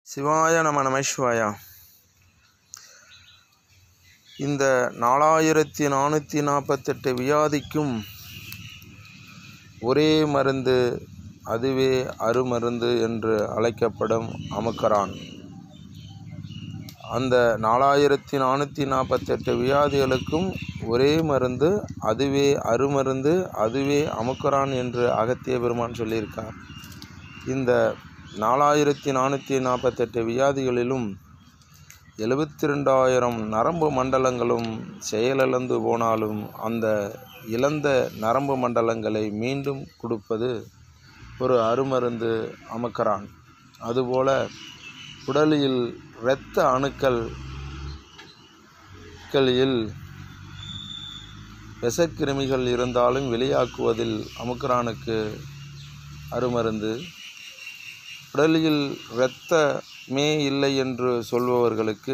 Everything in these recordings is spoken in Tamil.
சிவாய நம நமசிவாயா இந்த நாலாயிரத்தி நானூற்றி நாற்பத்தெட்டு வியாதிக்கும் ஒரே மருந்து அதுவே அருமருந்து என்று அழைக்கப்படும் அமுக்கரான் அந்த நாலாயிரத்தி நானூற்றி நாற்பத்தெட்டு வியாதிகளுக்கும் ஒரே மருந்து அதுவே அருமருந்து அதுவே அமுக்கரான் என்று அகத்திய பெருமான் சொல்லியிருக்கார் இந்த நாலாயிரத்தி நானூற்றி நாற்பத்தெட்டு வியாதிகளிலும் எழுபத்தி ரெண்டாயிரம் நரம்பு மண்டலங்களும் செயலிழந்து போனாலும் அந்த இழந்த நரம்பு மண்டலங்களை மீண்டும் கொடுப்பது ஒரு அருமருந்து அமுக்கரான் அதுபோல உடலில் இரத்த அணுக்கள் களில் விஷக்கிருமிகள் இருந்தாலும் வெளியாக்குவதில் அமுக்கரானுக்கு அருமருந்து உடலில் இரத்தமே இல்லை என்று சொல்பவர்களுக்கு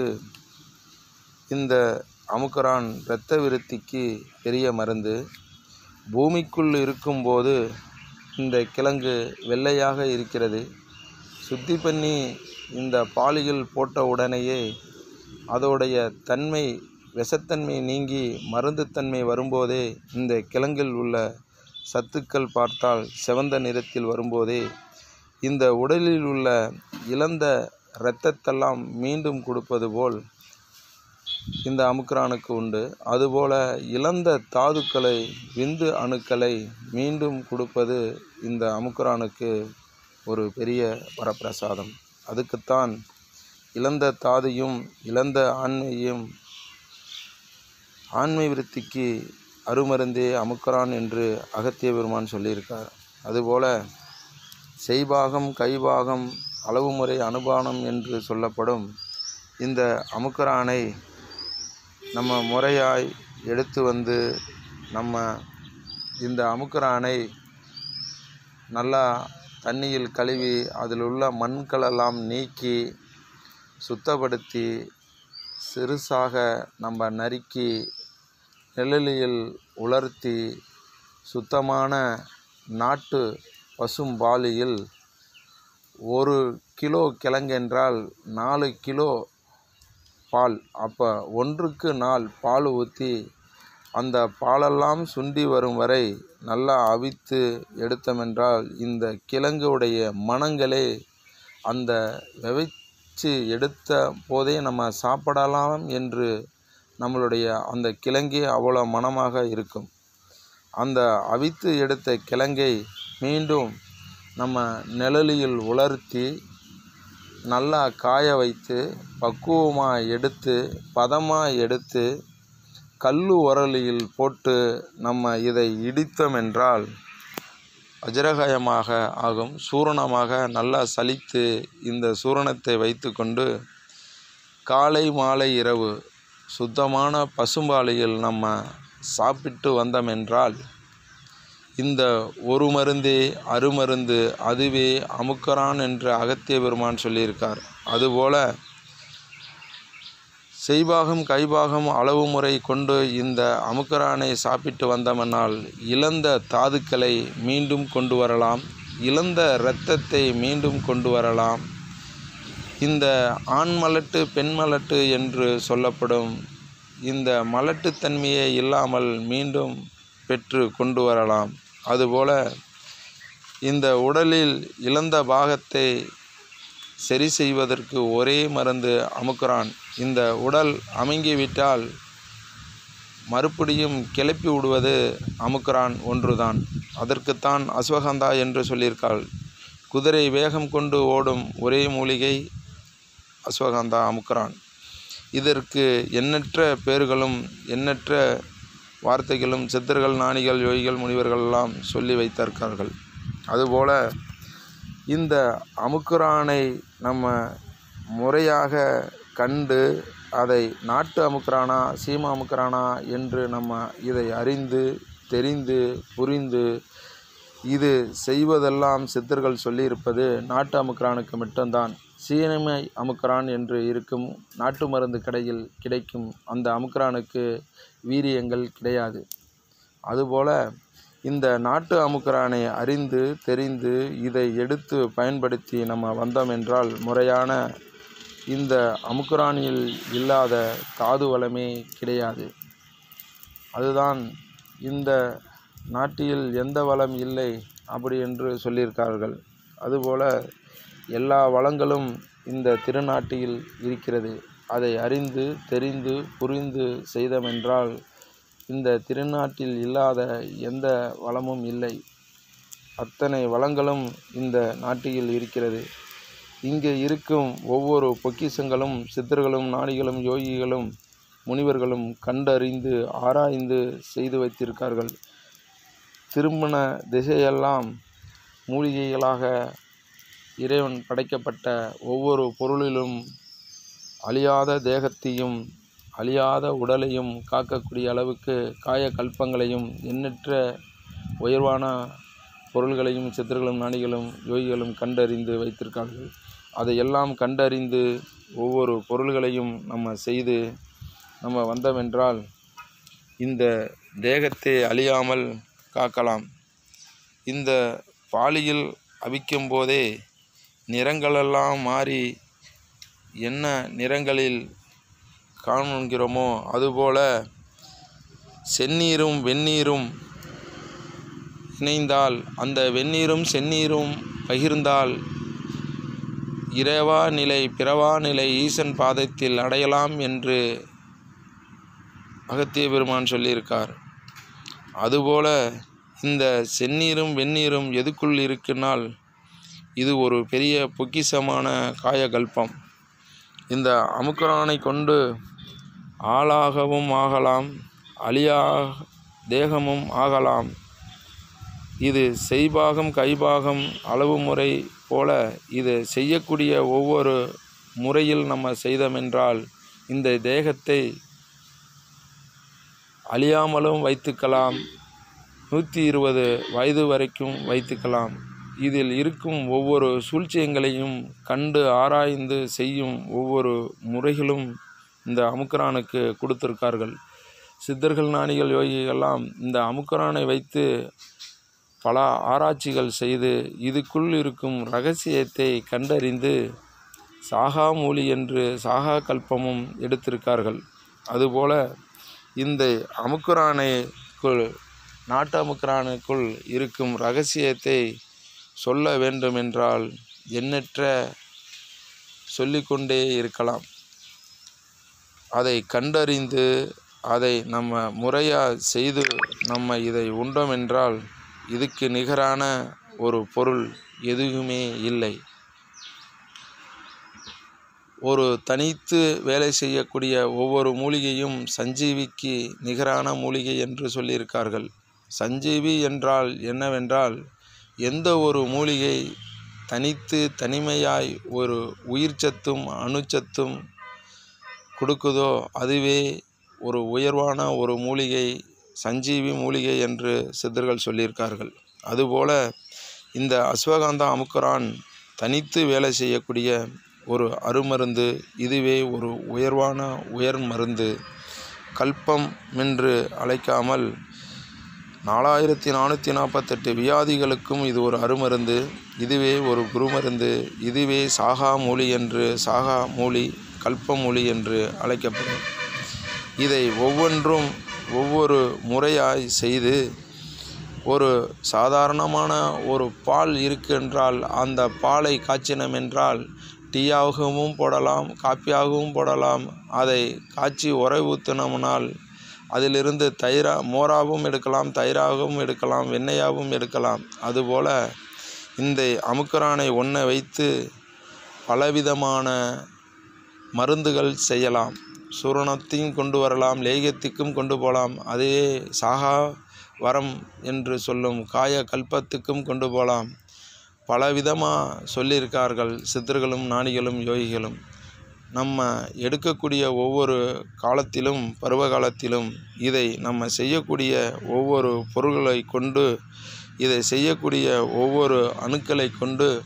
இந்த அமுக்கரான் இரத்த விருத்திக்கு பெரிய மருந்து பூமிக்குள் இருக்கும்போது இந்த கிழங்கு வெள்ளையாக இருக்கிறது சுத்தி பண்ணி இந்த பாலியில் போட்ட உடனேயே அதோடைய தன்மை விஷத்தன்மை நீங்கி மருந்துத்தன்மை வரும்போதே இந்த கிழங்கில் உள்ள சத்துக்கள் பார்த்தால் சிவந்த நிறத்தில் வரும்போதே இந்த உடலில் உள்ள இழந்த இரத்தத்தெல்லாம் மீண்டும் கொடுப்பது போல் இந்த அமுக்ரானுக்கு உண்டு அதுபோல இழந்த தாதுக்களை விந்து அணுக்களை மீண்டும் கொடுப்பது இந்த அமுக்ரானுக்கு ஒரு பெரிய வரப்பிரசாதம் அதுக்குத்தான் இழந்த தாதையும் இழந்த ஆண்மையும் ஆண்மை விருத்திக்கு அருமருந்தே அமுக்கரான் என்று அகத்திய பெருமான் சொல்லியிருக்கார் அதுபோல செய்பாகம் கைபாகம் அளவு முறை அனுபானம் என்று சொல்லப்படும் இந்த அமுக்கரானை நம்ம முறையாய் எடுத்து வந்து நம்ம இந்த அமுக்கரானை நல்லா தண்ணியில் கழுவி அதில் உள்ள மண்களெல்லாம் நீக்கி சுத்தப்படுத்தி சிறுசாக நம்ம நறுக்கி நிழலில் உலர்த்தி சுத்தமான நாட்டு பசும்பாலியில் ஒரு கிலோ கிழங்கென்றால் நாலு கிலோ பால் அப்போ ஒன்றுக்கு நாள் பால் ஊற்றி அந்த பாலெல்லாம் சுண்டி வரும் வரை நல்லா அவித்து எடுத்தமென்றால் இந்த கிழங்குடைய மனங்களே அந்த விதைச்சு எடுத்த போதே நம்ம சாப்பிடலாம் என்று நம்மளுடைய அந்த கிழங்கே அவ்வளோ மனமாக இருக்கும் அந்த அவித்து எடுத்த கிழங்கை மீண்டும் நம்ம நிழலில் உலர்த்தி நல்லா காய வைத்து பக்குவமாக எடுத்து பதமாக எடுத்து கல்லு உரலியில் போட்டு நம்ம இதை இடித்தோம் என்றால் வஜ்ரகாயமாக ஆகும் சூரணமாக நல்லா சலித்து இந்த சூரணத்தை வைத்துக்கொண்டு காலை மாலை இரவு சுத்தமான பசும்பாலையில் நம்ம சாப்பிட்டு வந்தோம் என்றால் இந்த ஒரு மருந்தே அருமருந்து அதுவே அமுக்கரான் என்று அகத்திய பெருமான் சொல்லியிருக்கார் அதுபோல செய்பாகம் கைபாகம் அளவு முறை கொண்டு இந்த அமுக்கரானை சாப்பிட்டு வந்தோமென்னால் இழந்த தாதுக்களை மீண்டும் கொண்டு வரலாம் இழந்த இரத்தத்தை மீண்டும் கொண்டு வரலாம் இந்த ஆண் மலட்டு பெண் மலட்டு என்று சொல்லப்படும் இந்த மலட்டுத்தன்மையை இல்லாமல் மீண்டும் பெற்று கொண்டு வரலாம் அதுபோல இந்த உடலில் இழந்த பாகத்தை சரி செய்வதற்கு ஒரே மருந்து அமுக்குறான் இந்த உடல் அமுங்கிவிட்டால் மறுபடியும் கிளப்பி விடுவது அமுக்குறான் ஒன்றுதான் அதற்குத்தான் அஸ்வகந்தா என்று சொல்லியிருக்காள் குதிரை வேகம் கொண்டு ஓடும் ஒரே மூலிகை அஸ்வகந்தா அமுக்குறான் இதற்கு எண்ணற்ற பேர்களும் எண்ணற்ற வார்த்தைகளும் சித்தர்கள் ஞானிகள் யோகிகள் முனிவர்கள் எல்லாம் சொல்லி வைத்திருக்கார்கள் அதுபோல இந்த அமுக்குரானை நம்ம முறையாக கண்டு அதை நாட்டு அமுக்குறானா சீமா அமுக்குறானா என்று நம்ம இதை அறிந்து தெரிந்து புரிந்து இது செய்வதெல்லாம் சித்தர்கள் சொல்லியிருப்பது நாட்டு அமுக்குறானுக்கு மட்டும்தான் சீனமை அமுக்குறான் என்று இருக்கும் நாட்டு மருந்து கடையில் கிடைக்கும் அந்த அமுக்குறானுக்கு வீரியங்கள் கிடையாது அதுபோல இந்த நாட்டு அமுக்கரானை அறிந்து தெரிந்து இதை எடுத்து பயன்படுத்தி நம்ம வந்தோம் என்றால் முறையான இந்த அமுக்குரானில் இல்லாத தாது வளமே கிடையாது அதுதான் இந்த நாட்டில் எந்த வளம் இல்லை அப்படி என்று சொல்லியிருக்கார்கள் அதுபோல எல்லா வளங்களும் இந்த திருநாட்டில் இருக்கிறது அதை அறிந்து தெரிந்து புரிந்து செய்தமென்றால் இந்த திருநாட்டில் இல்லாத எந்த வளமும் இல்லை அத்தனை வளங்களும் இந்த நாட்டில் இருக்கிறது இங்கே இருக்கும் ஒவ்வொரு பொக்கிஷங்களும் சித்தர்களும் நாடிகளும் யோகிகளும் முனிவர்களும் கண்டறிந்து ஆராய்ந்து செய்து வைத்திருக்கார்கள் திருமண திசையெல்லாம் மூலிகைகளாக இறைவன் படைக்கப்பட்ட ஒவ்வொரு பொருளிலும் அழியாத தேகத்தையும் அழியாத உடலையும் காக்கக்கூடிய அளவுக்கு காய கல்பங்களையும் எண்ணற்ற உயர்வான பொருள்களையும் சித்தர்களும் நாடிகளும் யோகிகளும் கண்டறிந்து வைத்திருக்கார்கள் அதையெல்லாம் கண்டறிந்து ஒவ்வொரு பொருள்களையும் நம்ம செய்து நம்ம வந்தோமென்றால் இந்த தேகத்தை அழியாமல் காக்கலாம் இந்த பாலியில் அவிக்கும் போதே நிறங்களெல்லாம் மாறி என்ன நிறங்களில் காண்கிறோமோ அதுபோல செந்நீரும் வெந்நீரும் இணைந்தால் அந்த வெந்நீரும் செந்நீரும் பகிர்ந்தால் இரவா நிலை பிறவா நிலை ஈசன் பாதத்தில் அடையலாம் என்று அகத்திய பெருமான் சொல்லியிருக்கார் அதுபோல இந்த செந்நீரும் வெந்நீரும் எதுக்குள் இருக்குனால் இது ஒரு பெரிய பொக்கிஷமான காயகல்பம் இந்த அமுக்கரானை கொண்டு ஆளாகவும் ஆகலாம் அழியா தேகமும் ஆகலாம் இது செய்பாகம் கைபாகம் அளவு முறை போல இது செய்யக்கூடிய ஒவ்வொரு முறையில் நம்ம செய்தோமென்றால் இந்த தேகத்தை அழியாமலும் வைத்துக்கலாம் நூற்றி இருபது வயது வரைக்கும் வைத்துக்கலாம் இதில் இருக்கும் ஒவ்வொரு சூழ்ச்சியங்களையும் கண்டு ஆராய்ந்து செய்யும் ஒவ்வொரு முறைகளும் இந்த அமுக்கரானுக்கு கொடுத்திருக்கார்கள் சித்தர்கள் ஞானிகள் யோகிகள்லாம் இந்த அமுக்கரானை வைத்து பல ஆராய்ச்சிகள் செய்து இதுக்குள் இருக்கும் ரகசியத்தை கண்டறிந்து சாகா மூலி என்று சாகா கல்பமும் எடுத்திருக்கார்கள் அதுபோல இந்த அமுக்குரானைக்குள் நாட்டு அமுக்குரானுக்குள் இருக்கும் ரகசியத்தை சொல்ல வேண்டுமென்றால் எண்ணற்ற சொல்லிக்கொண்டே இருக்கலாம் அதை கண்டறிந்து அதை நம்ம முறையாக செய்து நம்ம இதை உண்டோம் என்றால் இதுக்கு நிகரான ஒரு பொருள் எதுவுமே இல்லை ஒரு தனித்து வேலை செய்யக்கூடிய ஒவ்வொரு மூலிகையும் சஞ்சீவிக்கு நிகரான மூலிகை என்று சொல்லியிருக்கார்கள் சஞ்சீவி என்றால் என்னவென்றால் எந்த ஒரு மூலிகை தனித்து தனிமையாய் ஒரு உயிர்ச்சத்தும் அணுச்சத்தும் கொடுக்குதோ அதுவே ஒரு உயர்வான ஒரு மூலிகை சஞ்சீவி மூலிகை என்று சித்தர்கள் சொல்லியிருக்கார்கள் அதுபோல இந்த அஸ்வகாந்தா அமுக்கரான் தனித்து வேலை செய்யக்கூடிய ஒரு அருமருந்து இதுவே ஒரு உயர்வான உயர் மருந்து கல்பம் என்று அழைக்காமல் நாலாயிரத்தி நானூற்றி நாற்பத்தெட்டு வியாதிகளுக்கும் இது ஒரு அருமருந்து இதுவே ஒரு குருமருந்து இதுவே சாகா மூலி என்று சாகா மூலி கல்பமூலி என்று அழைக்கப்படும் இதை ஒவ்வொன்றும் ஒவ்வொரு முறையாய் செய்து ஒரு சாதாரணமான ஒரு பால் இருக்கின்றால் அந்த பாலை காய்ச்சினம் என்றால் டீயாகவும் போடலாம் காப்பியாகவும் போடலாம் அதை காய்ச்சி உரை ஊற்றினோம்னால் அதிலிருந்து தயிரா மோராகவும் எடுக்கலாம் தயிராகவும் எடுக்கலாம் வெண்ணெயாகவும் எடுக்கலாம் அதுபோல் இந்த அமுக்கரானை ஒன்றை வைத்து பலவிதமான மருந்துகள் செய்யலாம் சூரணத்தையும் கொண்டு வரலாம் லேகியத்துக்கும் கொண்டு போகலாம் அதே சாகா வரம் என்று சொல்லும் காய கல்பத்துக்கும் கொண்டு போகலாம் பலவிதமாக சொல்லியிருக்கார்கள் சித்தர்களும் ஞானிகளும் யோகிகளும் நம்ம எடுக்கக்கூடிய ஒவ்வொரு காலத்திலும் பருவ காலத்திலும் இதை நம்ம செய்யக்கூடிய ஒவ்வொரு பொருள்களை கொண்டு இதை செய்யக்கூடிய ஒவ்வொரு அணுக்களை கொண்டு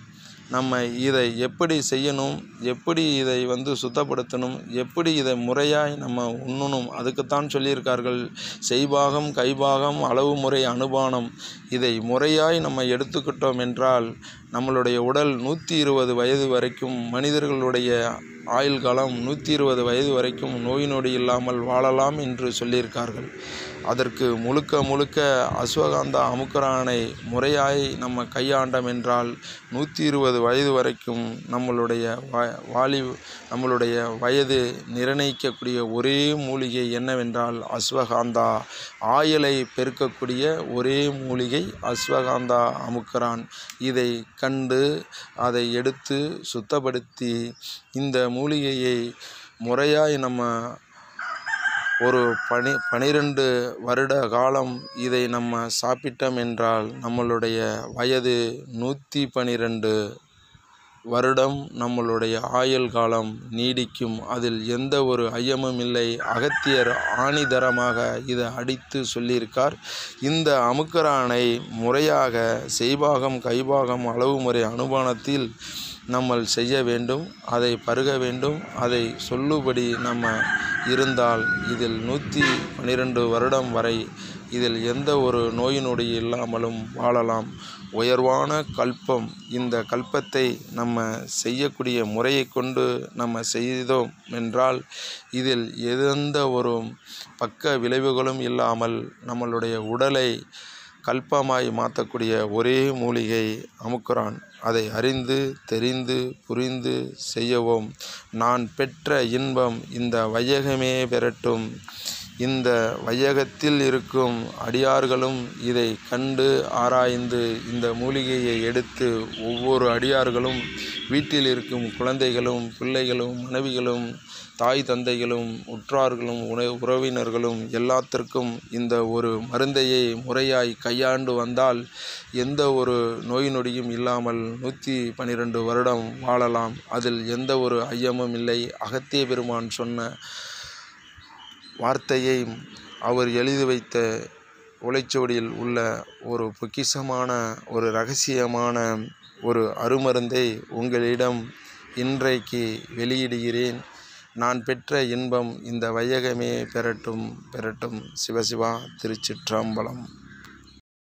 நம்ம இதை எப்படி செய்யணும் எப்படி இதை வந்து சுத்தப்படுத்தணும் எப்படி இதை முறையாய் நம்ம உண்ணணும் அதுக்குத்தான் சொல்லியிருக்கார்கள் செய்பாகம் கைபாகம் அளவு முறை அனுபானம் இதை முறையாய் நம்ம எடுத்துக்கிட்டோம் என்றால் நம்மளுடைய உடல் நூற்றி இருபது வயது வரைக்கும் மனிதர்களுடைய ஆயுள் காலம் நூற்றி இருபது வயது வரைக்கும் நோய் நொடி இல்லாமல் வாழலாம் என்று சொல்லியிருக்கார்கள் அதற்கு முழுக்க முழுக்க அஸ்வகாந்தா அமுக்கரானை முறையாய் நம்ம கையாண்டோம் என்றால் நூற்றி இருபது வயது வரைக்கும் நம்மளுடைய வ வாலி நம்மளுடைய வயது நிர்ணயிக்கக்கூடிய ஒரே மூலிகை என்னவென்றால் அஸ்வகாந்தா ஆயுளை பெருக்கக்கூடிய ஒரே மூலிகை அஸ்வகாந்தா அமுக்கரான் இதை கண்டு அதை எடுத்து சுத்தப்படுத்தி இந்த மூலிகையை முறையாய் நம்ம ஒரு பனி பனிரெண்டு வருட காலம் இதை நம்ம சாப்பிட்டோம் என்றால் நம்மளுடைய வயது நூற்றி பனிரெண்டு வருடம் நம்மளுடைய ஆயுள் காலம் நீடிக்கும் அதில் எந்த ஒரு ஐயமும் இல்லை அகத்தியர் ஆணிதரமாக இதை அடித்து சொல்லியிருக்கார் இந்த அமுக்கரானை முறையாக செய்பாகம் கைபாகம் அளவு முறை அனுமானத்தில் நம்ம செய்ய வேண்டும் அதை பருக வேண்டும் அதை சொல்லுபடி நம்ம இருந்தால் இதில் நூற்றி பன்னிரெண்டு வருடம் வரை இதில் எந்த ஒரு நோய் நொடி இல்லாமலும் வாழலாம் உயர்வான கல்பம் இந்த கல்பத்தை நம்ம செய்யக்கூடிய முறையை கொண்டு நம்ம செய்தோம் என்றால் இதில் எந்த ஒரு பக்க விளைவுகளும் இல்லாமல் நம்மளுடைய உடலை கல்பமாய் மாற்றக்கூடிய ஒரே மூலிகை அமுக்குரான் அதை அறிந்து தெரிந்து புரிந்து செய்யவும் நான் பெற்ற இன்பம் இந்த வையகமே பெறட்டும் இந்த வையகத்தில் இருக்கும் அடியார்களும் இதை கண்டு ஆராய்ந்து இந்த மூலிகையை எடுத்து ஒவ்வொரு அடியார்களும் வீட்டில் இருக்கும் குழந்தைகளும் பிள்ளைகளும் மனைவிகளும் தாய் தந்தைகளும் உற்றார்களும் உண உறவினர்களும் எல்லாத்திற்கும் இந்த ஒரு மருந்தையை முறையாய் கையாண்டு வந்தால் எந்த ஒரு நோய் நொடியும் இல்லாமல் நூற்றி பன்னிரெண்டு வருடம் வாழலாம் அதில் எந்த ஒரு ஐயமும் இல்லை அகத்திய பெருமான் சொன்ன வார்த்தையை அவர் எழுதி வைத்த ஓலைச்சுவடியில் உள்ள ஒரு பொக்கிஷமான ஒரு ரகசியமான ஒரு அருமருந்தை உங்களிடம் இன்றைக்கு வெளியிடுகிறேன் நான் பெற்ற இன்பம் இந்த வையகமே பெறட்டும் பெறட்டும் சிவசிவா திருச்சிற்றம்பலம்